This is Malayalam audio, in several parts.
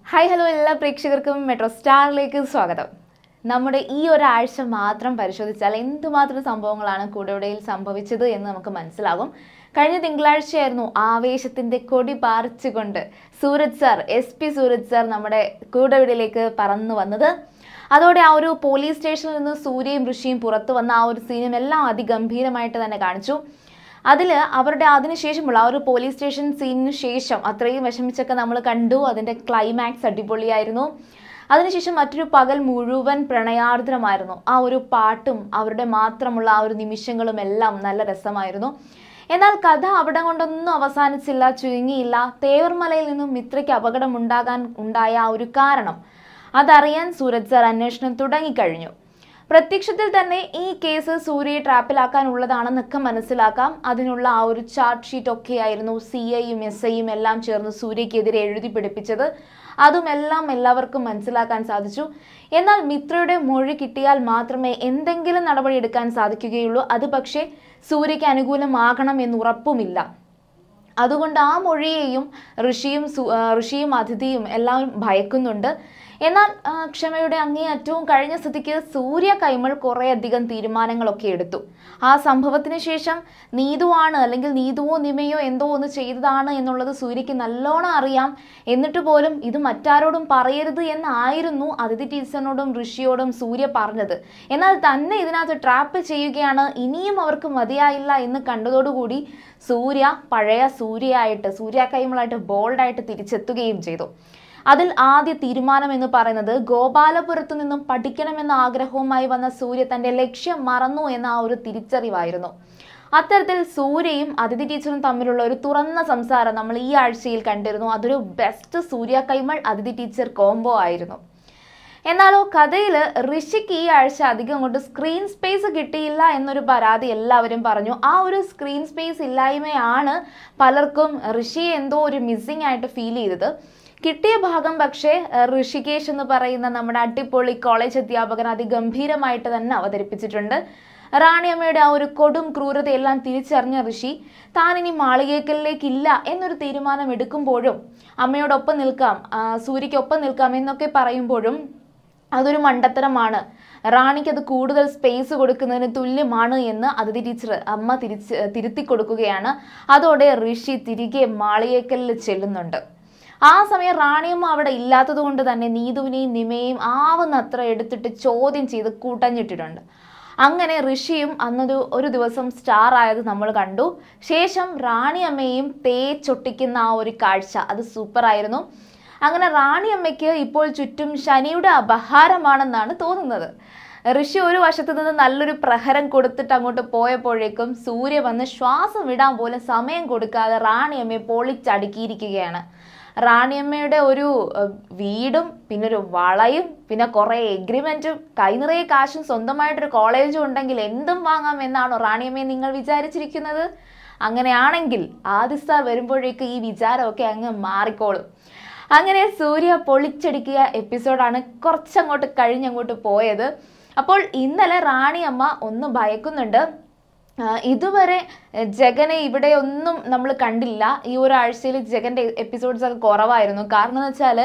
ഹായ് ഹലോ എല്ലാ പ്രേക്ഷകർക്കും മെട്രോ സ്റ്റാറിലേക്ക് സ്വാഗതം നമ്മുടെ ഈ ഒരാഴ്ച മാത്രം പരിശോധിച്ചാൽ എന്തുമാത്രം സംഭവങ്ങളാണ് കൂടോടയിൽ സംഭവിച്ചത് എന്ന് നമുക്ക് മനസ്സിലാകും കഴിഞ്ഞ തിങ്കളാഴ്ചയായിരുന്നു ആവേശത്തിന്റെ കൊടി പാറിച്ചുകൊണ്ട് Suraj sir S P Suraj sir നമ്മുടെ കൂടവിടിലേക്ക് പറന്നു വന്നത് അതോടെ ആ ഒരു പോലീസ് സ്റ്റേഷനിൽ നിന്ന് സൂര്യയും ഋഷിയും പുറത്തു വന്ന ആ ഒരു സീനും എല്ലാം അതിഗംഭീരമായിട്ട് തന്നെ കാണിച്ചു അതിൽ അവരുടെ അതിനുശേഷമുള്ള ആ ഒരു പോലീസ് സ്റ്റേഷൻ സീനിന് ശേഷം അത്രയും വിഷമിച്ചൊക്കെ നമ്മൾ കണ്ടു അതിൻ്റെ ക്ലൈമാക്സ് അടിപൊളിയായിരുന്നു അതിനുശേഷം മറ്റൊരു പകൽ മുഴുവൻ പ്രണയാർദ്രമായിരുന്നു ആ ഒരു പാട്ടും അവരുടെ മാത്രമുള്ള ആ ഒരു നിമിഷങ്ങളും എല്ലാം നല്ല രസമായിരുന്നു എന്നാൽ കഥ അവിടെ കൊണ്ടൊന്നും അവസാനിച്ചില്ല ചുരുങ്ങിയില്ല തേവർമലയിൽ നിന്നും മിത്രയ്ക്ക് അപകടമുണ്ടാകാൻ ഉണ്ടായ ആ ഒരു കാരണം അതറിയാൻ സൂരജ് സാർ അന്വേഷണം തുടങ്ങിക്കഴിഞ്ഞു പ്രത്യക്ഷത്തിൽ തന്നെ ഈ കേസ് സൂര്യയെ ട്രാപ്പിലാക്കാനുള്ളതാണെന്നൊക്കെ മനസ്സിലാക്കാം അതിനുള്ള ആ ഒരു ചാർട്ട് ഷീറ്റ് ഒക്കെ ആയിരുന്നു സി ഐയും എസ് ഐയും എല്ലാം ചേർന്ന് സൂര്യക്കെതിരെ എഴുതി പിടിപ്പിച്ചത് അതുമെല്ലാം എല്ലാവർക്കും മനസ്സിലാക്കാൻ സാധിച്ചു എന്നാൽ മിത്രയുടെ മൊഴി കിട്ടിയാൽ മാത്രമേ എന്തെങ്കിലും നടപടിയെടുക്കാൻ സാധിക്കുകയുള്ളൂ അത് പക്ഷേ സൂര്യയ്ക്ക് അനുകൂലമാകണം എന്ന് ഉറപ്പുമില്ല അതുകൊണ്ട് ആ മൊഴിയെയും ഋഷിയും സു- ആ, ഋഷിയും അതിഥിയും എല്ലാം ഭയക്കുന്നുണ്ട് എന്നാൽ ആ, ക്ഷമയുടെ അങ്ങേയറ്റവും കഴിഞ്ഞ സ്ഥിതിക്ക് സൂര്യ കൈമൾ കുറേയധികം തീരുമാനങ്ങളൊക്കെ എടുത്തു ആ സംഭവത്തിന് ശേഷം നീതുവാണ് അല്ലെങ്കിൽ നീതുവോ നിമയോ എന്തോ ഒന്ന് ചെയ്തതാണ് എന്നുള്ളത് സൂര്യയ്ക്ക് നല്ലോണം അറിയാം എന്നിട്ട് പോലും ഇത് മറ്റാരോടും പറയരുത് എന്നായിരുന്നു അതിഥി ടീച്ചറിനോടും ഋഷിയോടും സൂര്യ പറഞ്ഞത് എന്നാൽ തന്നെ ഇതിനകത്ത് ട്രാപ്പ് ചെയ്യുകയാണ് ഇനിയും അവർക്ക് മതിയായില്ല എന്ന് കണ്ടതോടുകൂടി സൂര്യ പഴയ സൂര്യയായിട്ട് സൂര്യ കൈമളായിട്ട് ബോൾഡായിട്ട് തിരിച്ചെത്തുകയും ചെയ്തു അതിൽ ആദ്യ തീരുമാനം എന്ന് പറയുന്നത് ഗോപാലപുരത്തു നിന്നും പഠിക്കണമെന്ന ആഗ്രഹവുമായി വന്ന സൂര്യ തന്റെ ലക്ഷ്യം മറന്നു എന്ന ആ ഒരു തിരിച്ചറിവായിരുന്നു അത്തരത്തിൽ സൂര്യയും അതിഥി ടീച്ചറും തമ്മിലുള്ള ഒരു തുറന്ന സംസാരം നമ്മൾ ഈ ആഴ്ചയിൽ കണ്ടിരുന്നു അതൊരു ബെസ്റ്റ് സൂര്യ കൈമൾ അതിഥി ടീച്ചർ കോംബോ ആയിരുന്നു എന്നാലോ കഥയിൽ ഋഷിക്ക് ഈ ആഴ്ച അധികം കൊണ്ട് സ്ക്രീൻ സ്പേസ് കിട്ടിയില്ല എന്നൊരു പരാതി എല്ലാവരും പറഞ്ഞു ആ ഒരു സ്ക്രീൻ സ്പേസ് ഇല്ലായ്മയാണ് പലർക്കും ഋഷിയെ എന്തോ ഒരു മിസ്സിംഗ് ആയിട്ട് ഫീൽ ചെയ്തത് കിട്ടിയ ഭാഗം പക്ഷേ ഏഹ്, ഋഷികേഷ് എന്ന് പറയുന്ന നമ്മുടെ അടിപൊളി കോളേജ് അധ്യാപകൻ അതിഗംഭീരമായിട്ട് തന്നെ അവതരിപ്പിച്ചിട്ടുണ്ട് റാണിയമ്മയുടെ ആ ഒരു കൊടും ക്രൂരതയെല്ലാം തിരിച്ചറിഞ്ഞ ഋഷി താൻ ഇനി മാളികേക്കലിലേക്കില്ല എന്നൊരു തീരുമാനം എടുക്കുമ്പോഴും അമ്മയോടൊപ്പം നിൽക്കാം ആ, സൂര്യയ്ക്കൊപ്പം നിൽക്കാം എന്നൊക്കെ പറയുമ്പോഴും അതൊരു മണ്ടത്തരമാണ് റാണിക്ക് അത് കൂടുതൽ സ്പേസ് കൊടുക്കുന്നതിന് തുല്യമാണ് എന്ന് അതിഥി ടീച്ചർ അമ്മ തിരിച്ച് തിരുത്തി കൊടുക്കുകയാണ് അതോടെ ഋഷി തിരികെ മാളിയേക്കലിൽ ചെല്ലുന്നുണ്ട് ആ സമയം റാണിയമ്മ അവിടെ ഇല്ലാത്തത് കൊണ്ട് തന്നെ നീതുവിനെയും നിമയെയും ആവുന്നത്ര എടുത്തിട്ട് ചോദ്യം ചെയ്ത് കൂട്ടഞ്ഞിട്ടിട്ടുണ്ട് അങ്ങനെ ഋഷിയും അന്നൊരു ഒരു ദിവസം സ്റ്റാർ ആയത് നമ്മൾ കണ്ടു ശേഷം റാണിയമ്മയും തേച്ചൊട്ടിക്കുന്ന ആ ഒരു കാഴ്ച അത് സൂപ്പറായിരുന്നു അങ്ങനെ റാണിയമ്മയ്ക്ക് ഇപ്പോൾ ചുറ്റും ശനിയുടെ അപഹാരമാണെന്നാണ് തോന്നുന്നത് ഋഷി ഒരു വശത്ത് നിന്ന് നല്ലൊരു പ്രഹരം കൊടുത്തിട്ട് അങ്ങോട്ട് പോയപ്പോഴേക്കും സൂര്യ വന്ന് ശ്വാസം വിടാൻ പോലും സമയം കൊടുക്കാതെ റാണിയമ്മയെ പൊളിച്ചടുക്കിയിരിക്കുകയാണ് റാണിയമ്മയുടെ ഒരു ഏഹ്, വീടും പിന്നെ ഒരു വളയും പിന്നെ കുറേ എഗ്രിമെന്റും കൈനിറയെ കാശും സ്വന്തമായിട്ടൊരു കോളേജും ഉണ്ടെങ്കിൽ എന്തും വാങ്ങാം എന്നാണോ റാണിയമ്മയെ നിങ്ങൾ വിചാരിച്ചിരിക്കുന്നത് അങ്ങനെയാണെങ്കിൽ ആദിസ്താർ വരുമ്പോഴേക്ക് ഈ വിചാരമൊക്കെ അങ്ങ് മാറിക്കോളും അങ്ങനെ സൂര്യ പൊളിച്ചടിക്കിയ എപ്പിസോഡാണ് കുറച്ചങ്ങോട്ട് കഴിഞ്ഞങ്ങോട്ട് പോയത് അപ്പോൾ ഇന്നലെ റാണിയമ്മ ഒന്ന് ഭയക്കുന്നുണ്ട് ആ, ഇതുവരെ എഹ്, ജഗനെ ഇവിടെ ഒന്നും നമ്മൾ കണ്ടില്ല ഈ ഒരാഴ്ചയിൽ ജഗന്റെ എപ്പിസോഡ്സ് ഒക്കെ കുറവായിരുന്നു കാരണം എന്ന് വെച്ചാൽ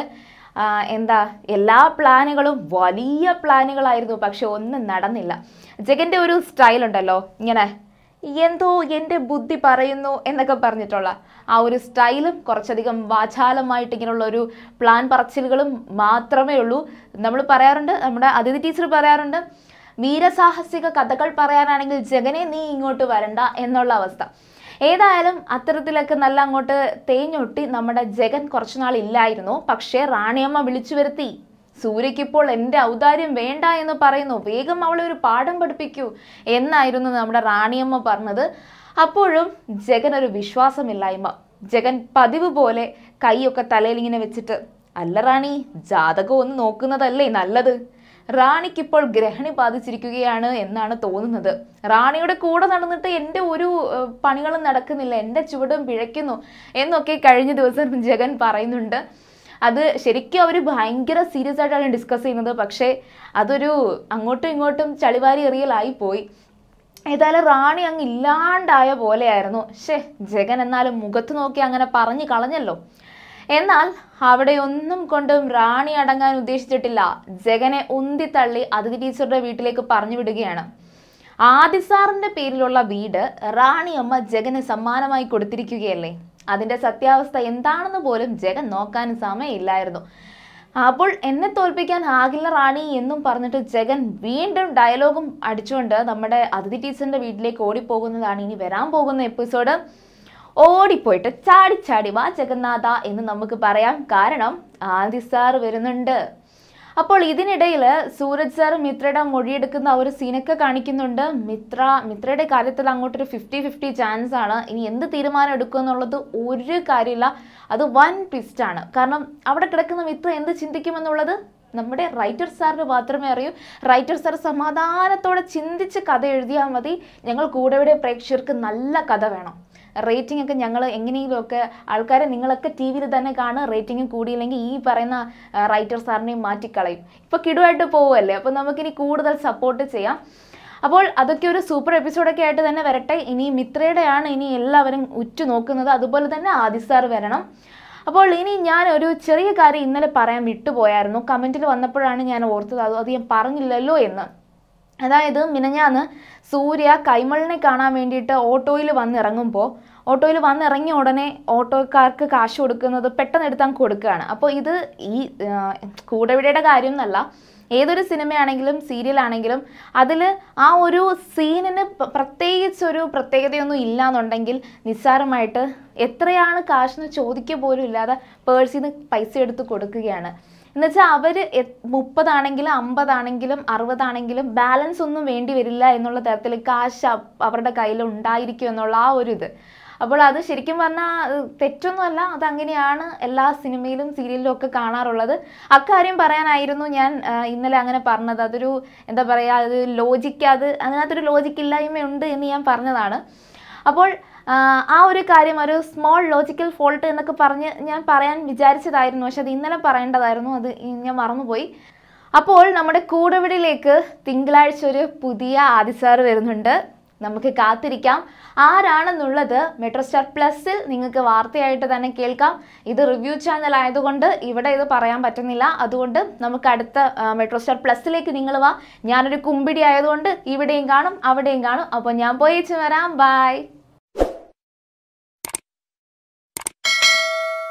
എന്താ എല്ലാ പ്ലാനുകളും വലിയ പ്ലാനുകളായിരുന്നു പക്ഷെ ഒന്നും നടന്നില്ല ജഗന്റെ ഒരു സ്റ്റൈൽ ഉണ്ടല്ലോ ഇങ്ങനെ എന്തോ എൻ്റെ ബുദ്ധി പറയുന്നു എന്നൊക്കെ പറഞ്ഞിട്ടുള്ള ആ ഒരു സ്റ്റൈലും കുറച്ചധികം വാചാലമായിട്ട് ഇങ്ങനെയുള്ള ഒരു പ്ലാൻ പറച്ചിലുകളും മാത്രമേ ഉള്ളൂ നമ്മൾ പറയാറുണ്ട് നമ്മുടെ അതിഥി ടീച്ചർ പറയാറുണ്ട് വീരസാഹസിക കഥകൾ പറയാനാണെങ്കിൽ ജഗനെ നീ ഇങ്ങോട്ട് വരണ്ട എന്നുള്ള അവസ്ഥ ഏതായാലും അത്തരത്തിലൊക്കെ നല്ല അങ്ങോട്ട് തേഞ്ഞൊട്ടി നമ്മുടെ ജഗൻ കുറച്ചുനാൾ ഇല്ലായിരുന്നു പക്ഷേ റാണിയമ്മ വിളിച്ചു വരുത്തി സൂര്യയ്ക്കിപ്പോൾ എൻ്റെ ഔദാര്യം വേണ്ട എന്ന് പറയുന്നു വേഗം അവളെ ഒരു പാഠം പഠിപ്പിക്കൂ എന്നായിരുന്നു നമ്മുടെ റാണിയമ്മ പറഞ്ഞത് അപ്പോഴും ജഗൻ ഒരു വിശ്വാസമില്ലായ്മ ജഗൻ പതിവ് പോലെ കൈയൊക്കെ തലയിൽ ഇങ്ങനെ വെച്ചിട്ട് അല്ല റാണി ജാതകം ഒന്ന് നോക്കുന്നതല്ലേ നല്ലത് റാണിക്കിപ്പോൾ ഗ്രഹണി ബാധിച്ചിരിക്കുകയാണ് എന്നാണ് തോന്നുന്നത് റാണിയുടെ കൂടെ നടന്നിട്ട് എൻ്റെ ഒരു ഏഹ്, പണികളും നടക്കുന്നില്ല എൻ്റെ ചുവടും പിഴയ്ക്കുന്നു എന്നൊക്കെ കഴിഞ്ഞ ദിവസം ജഗൻ പറയുന്നുണ്ട് അത് ശരിക്കും അവർ ഭയങ്കര സീരിയസ് ആയിട്ടാണ് ഡിസ്കസ് ചെയ്യുന്നത് പക്ഷേ അതൊരു അങ്ങോട്ടും ഇങ്ങോട്ടും ചളിവാരി എറിയലായി പോയി ഏതായാലും റാണി അങ്ങ് ഇല്ലാണ്ടായ പോലെയായിരുന്നു ഷേ ജഗൻ എന്നാലും മുഖത്ത് നോക്കി അങ്ങനെ പറഞ്ഞു കളഞ്ഞല്ലോ എന്നാൽ അവിടെ ഒന്നും കൊണ്ടും റാണി അടങ്ങാൻ ഉദ്ദേശിച്ചിട്ടില്ല ജഗനെ ഉന്തിത്തള്ളി അതിഥി ടീച്ചറുടെ വീട്ടിലേക്ക് പറഞ്ഞു വിടുകയാണ് ആദിസാറിന്റെ പേരിലുള്ള വീട് റാണിയമ്മ ജഗന് സമ്മാനമായി കൊടുത്തിരിക്കുകയല്ലേ അതിന്റെ സത്യാവസ്ഥ എന്താണെന്ന് പോലും ജഗൻ നോക്കാൻ സമയമില്ലായിരുന്നു അപ്പോൾ എന്നെ തോൽപ്പിക്കാൻ ആകില്ല റാണി എന്നും പറഞ്ഞിട്ട് ജഗൻ വീണ്ടും ഡയലോഗും അടിച്ചുകൊണ്ട് നമ്മുടെ അതിഥി ടീച്ചറിന്റെ വീട്ടിലേക്ക് ഓടിപ്പോകുന്നതാണ് ഇനി വരാൻ പോകുന്ന എപ്പിസോഡ് ഓടിപ്പോയിട്ട് ചാടി ചാടി വാ ജഗന്നാഥ എന്ന് നമുക്ക് പറയാം കാരണം ആദി സാർ വരുന്നുണ്ട് അപ്പോൾ ഇതിനിടയിൽ സൂരജ് സാർ മിത്രയുടെ മൊഴിയെടുക്കുന്ന ആ ഒരു സീനൊക്കെ കാണിക്കുന്നുണ്ട് മിത്ര മിത്രയുടെ കാര്യത്തിൽ അങ്ങോട്ടൊരു ഫിഫ്റ്റി ഫിഫ്റ്റി ചാൻസ് ആണ് ഇനി എന്ത് തീരുമാനം എടുക്കും എന്നുള്ളത് ഒരു കാര്യമില്ല അത് വൻ ട്വിസ്റ്റാണ് കാരണം അവിടെ കിടക്കുന്ന മിത്ര എന്ത് ചിന്തിക്കുമെന്നുള്ളത് നമ്മുടെ റൈറ്റർ സാറിന് മാത്രമേ അറിയൂ റൈറ്റർ സാർ സമാധാനത്തോടെ ചിന്തിച്ച് കഥ എഴുതിയാൽ മതി ഞങ്ങൾ കൂടെവിടെ പ്രേക്ഷകർക്ക് നല്ല കഥ വേണം റേറ്റിംഗ് ഒക്കെ ഞങ്ങൾ എങ്ങനെയെങ്കിലുമൊക്കെ ആൾക്കാരെ നിങ്ങളൊക്കെ ടി വിയിൽ തന്നെ കാണുക റേറ്റിംഗ് കൂടിയില്ലെങ്കിൽ ഈ പറയുന്ന റൈറ്റർ സാറിനെയും മാറ്റിക്കളയും ഇപ്പോൾ കിടുവായിട്ട് പോവുമല്ലേ അപ്പോൾ നമുക്കിനി കൂടുതൽ സപ്പോർട്ട് ചെയ്യാം അപ്പോൾ അതൊക്കെ ഒരു സൂപ്പർ എപ്പിസോഡൊക്കെ ആയിട്ട് തന്നെ വരട്ടെ ഇനി മിത്രയുടെയാണ് ഇനി എല്ലാവരും ഉറ്റു നോക്കുന്നത് അതുപോലെ തന്നെ ആദി സാർ വരണം അപ്പോൾ ഇനി ഞാൻ ഒരു ചെറിയ കാര്യം ഇന്നലെ പറയാൻ വിട്ടുപോയായിരുന്നു കമൻറ്റിൽ വന്നപ്പോഴാണ് ഞാൻ ഓർത്തത് അത് അത് ഞാൻ പറഞ്ഞില്ലല്ലോ എന്ന് അതായത് മിനഞ്ഞാന്ന് സൂര്യ കൈമളിനെ കാണാൻ വേണ്ടിയിട്ട് ഓട്ടോയിൽ വന്നിറങ്ങുമ്പോൾ ഓട്ടോയിൽ വന്നിറങ്ങിയ ഉടനെ ഓട്ടോക്കാർക്ക് കാശ് കൊടുക്കുന്നത് പെട്ടെന്ന് എടുത്താൽ കൊടുക്കുകയാണ് അപ്പോൾ ഇത് ഈ ആ, കൂടെവിടയുടെ കാര്യം എന്നല്ല ഏതൊരു സിനിമയാണെങ്കിലും സീരിയലാണെങ്കിലും അതിൽ ആ ഒരു സീനിന് പ- പ്രത്യേകിച്ചൊരു പ്രത്യേകതയൊന്നും ഇല്ല എന്നുണ്ടെങ്കിൽ നിസ്സാരമായിട്ട് എത്രയാണ് കാശെന്ന് ചോദിക്കുക പോലും ഇല്ലാതെ പേഴ്സിൽ നിന്ന് പൈസ എടുത്ത് കൊടുക്കുകയാണ് എന്നുവെച്ചാൽ അവർ മുപ്പതാണെങ്കിലും അമ്പതാണെങ്കിലും അറുപതാണെങ്കിലും ബാലൻസ് ഒന്നും വേണ്ടി വരില്ല എന്നുള്ള തരത്തിൽ കാശ് അ- അവരുടെ കയ്യിൽ ഉണ്ടായിരിക്കും എന്നുള്ള ആ ഒരു ഇത് അപ്പോൾ അത് ശരിക്കും പറഞ്ഞാൽ തെറ്റൊന്നുമല്ല അത് അങ്ങനെയാണ് എല്ലാ സിനിമയിലും സീരിയലിലും ഒക്കെ കാണാറുള്ളത് അക്കാര്യം പറയാനായിരുന്നു ഞാൻ ആ, ഇന്നലെ അങ്ങനെ പറഞ്ഞത് അതൊരു എന്താ പറയുക അത് ലോജിക്ക് അത് അതിനകത്തൊരു ലോജിക്ക് ഇല്ലായ്മയുണ്ട് എന്ന് ഞാൻ പറഞ്ഞതാണ് അപ്പോൾ ആ, ആ ഒരു കാര്യം ഒരു സ്മോൾ ലോജിക്കൽ ഫോൾട്ട് എന്നൊക്കെ പറഞ്ഞ് ഞാൻ പറയാൻ വിചാരിച്ചതായിരുന്നു പക്ഷെ അത് ഇന്നലെ പറയേണ്ടതായിരുന്നു അത് ഈ ഞാൻ മറന്നുപോയി അപ്പോൾ നമ്മുടെ കൂടവിടിലേക്ക് തിങ്കളാഴ്ച ഒരു പുതിയ ആദിസാർ വരുന്നുണ്ട് നമുക്ക് കാത്തിരിക്കാം ആരാണെന്നുള്ളത് മെട്രോ സ്റ്റാർ പ്ലസിൽ നിങ്ങൾക്ക് വാർത്തയായിട്ട് തന്നെ കേൾക്കാം ഇത് റിവ്യൂ ചാനൽ ആയതുകൊണ്ട് ഇവിടെ ഇത് പറയാൻ പറ്റുന്നില്ല അതുകൊണ്ട് നമുക്ക് അടുത്ത ആ, മെട്രോ സ്റ്റാർ പ്ലസിലേക്ക് നിങ്ങൾ വാ ഞാനൊരു കുമ്പിടി ആയതുകൊണ്ട് ഇവിടെയും കാണും അവിടെയും കാണും അപ്പോൾ ഞാൻ പോയിച്ച് വരാം ബൈ